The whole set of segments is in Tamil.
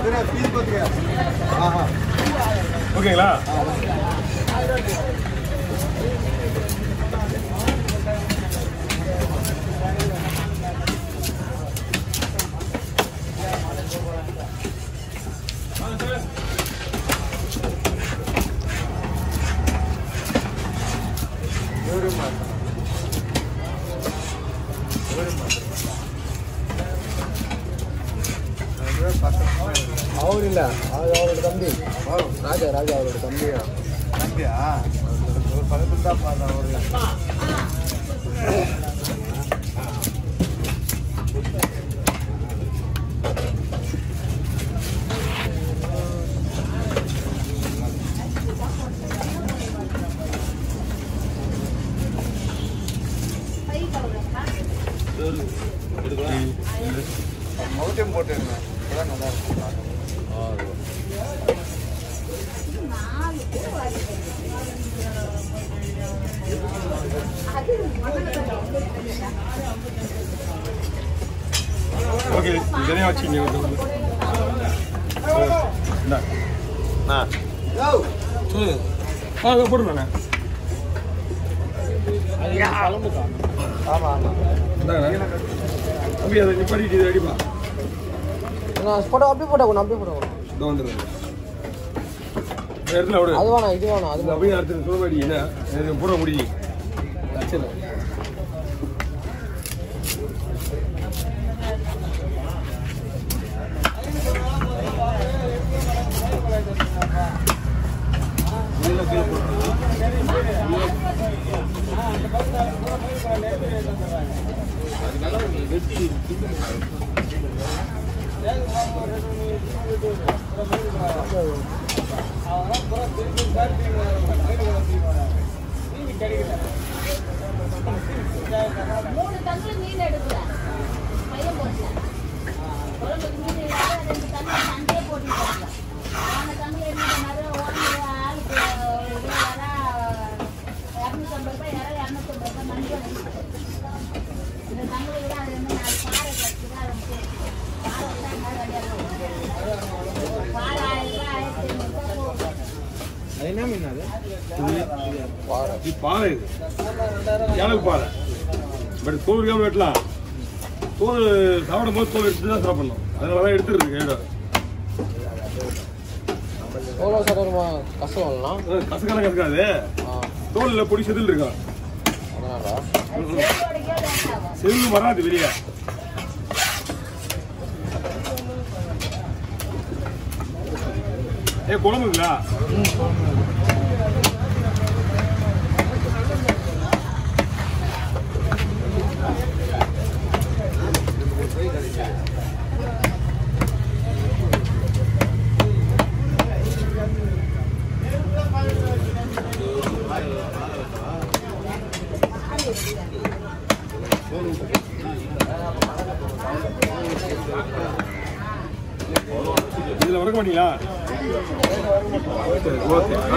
ஓகேங்களா அவர் இல்ல அது அவரோட தம்பி ராஜா ராஜா அவரோட தம்பியா மவுட்டம் போட்டுருங்க அப்பதான் நல்லா இருக்கும் ஓகே இதனையும் வச்சுங்க இந்தா. சொல்லு ஆ அதை போட்டுருண்ணே ஆமா ஆமா இந்தாங்கண்ணே தம்பி அதை நிப்பாட்டிட்டு இது அடிப்பா நான் போட்டோ அப்படியே போட்டோ அப்படியே போட்டோ இதோ வந்துடுறேன் இந்த இடத்துல விடு அது வேணாம் இது வேணாம் அது அது அப்படியே அடுத்து சொல்ல மாட்டீங்க என்ன இது போட முடியும் சரி மூணு தங்கு மீன் எடுக்கிறேன் பையன் போட்டேன் குழம்புக்கு மீன் இல்லாத ரெண்டு தங்கு சண்டையே போட்டுட்டாங்க அந்த தங்கு என்ன பண்ணாரு ஓனர் ஆளுக்கு இது வர இரநூத்தம்பது ரூபாய் யாரோ இரநூத்தம்பது ரூபாய் மணி இந்த தங்களை விட அது வந்து நாலு பாறை கட்டுக்கு அதை பாறை தான் நல்லா விளையாடுவோம் பாறை ஆயிரம் ரூபாய் ஆயிரத்தி ஐநூறு ரூபாய் போகும் அது என்ன மீன் அது இது பாறை இது எனக்கு பாறை பட் தோல் இருக்காம வெட்டலாம் தோல் சாப்பிடும் போது தோல் எடுத்து தான் சாப்பிடணும் அதனால தான் எடுத்துருக்கு கேடோ எவ்வளோ சதவீதமா கஷ்டம் வரலாம் கசக்கான கசக்காது ஆ தோலில் பொடி செதில் இருக்கா அதனால சேரோட கேடு என்ன ஆகும் செதில் வராது வெளியே ஏ குழம்புங்களா இதில் வளர்க்க மாட்டீங்களா சரி, ஓகே ஆ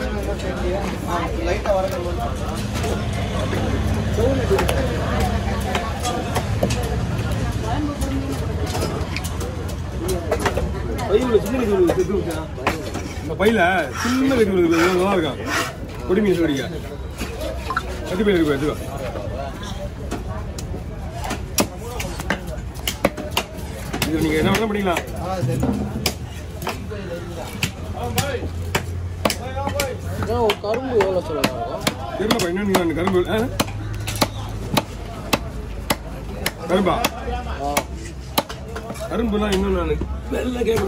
பையில சின்ன கட்டி விழுது செத்து விட்டா இந்த பையில சின்ன கட்டி விழுது இது நல்லா இருக்கான் கொடி மீன் சொல்லிக்க கட்டி பையில இருக்கு எடுத்துக்கோ இது நீங்க என்ன வேணா பண்ணிக்கலாம் ஏன்னா ஒரு கரும்பு எவ்வளோ சொல்லலாம் இருக்கும் தெரியலப்பா என்ன நீங்க அந்த கரும்பு ஆ? கரும்பா ஆ கரும்புலாம் இன்னும் நான் வெளில கேட்கல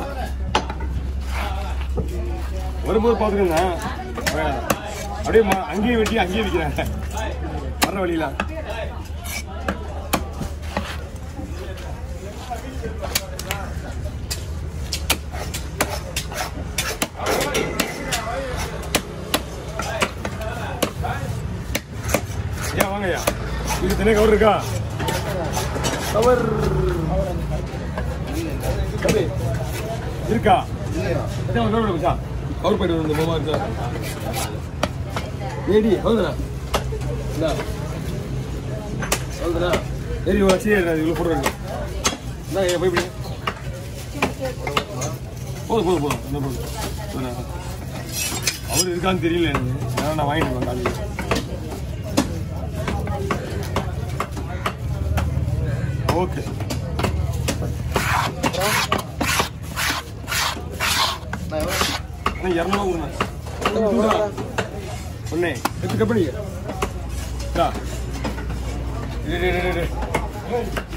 வரும்போது பார்த்துக்கோங்க அப்படியே ம- அங்கேயே வெட்டி அங்கேயே விற்கிறாங்க வர்ற வழியில ஐயா வாங்க ஐயா இது தனியாக கவர் இருக்கா கவர் தம்பி, இருக்கா எத்தனை கவர் இருக்கா கவர் போயிட்டு வந்து போமா இருக்கா ஏடி ஹೌದಾ இந்தா ಹೌದಾ சரி வச்சு இவ்வளோ போடுறேன் இந்தா போய் இப்படி போதும் போதும் போதும் இந்த போதும் போதும். அவர் இருக்கான்னு தெரியல எனக்கு ஏன்னா நான் வாங்கிட்டு இருக்கேன் காலையில் ஓகே அண்ணா இரநூறுவா கொடுங்க ஒண்ணே எடுத்து கப்படிங்க டா டேய், டேய், டேய், டேய்.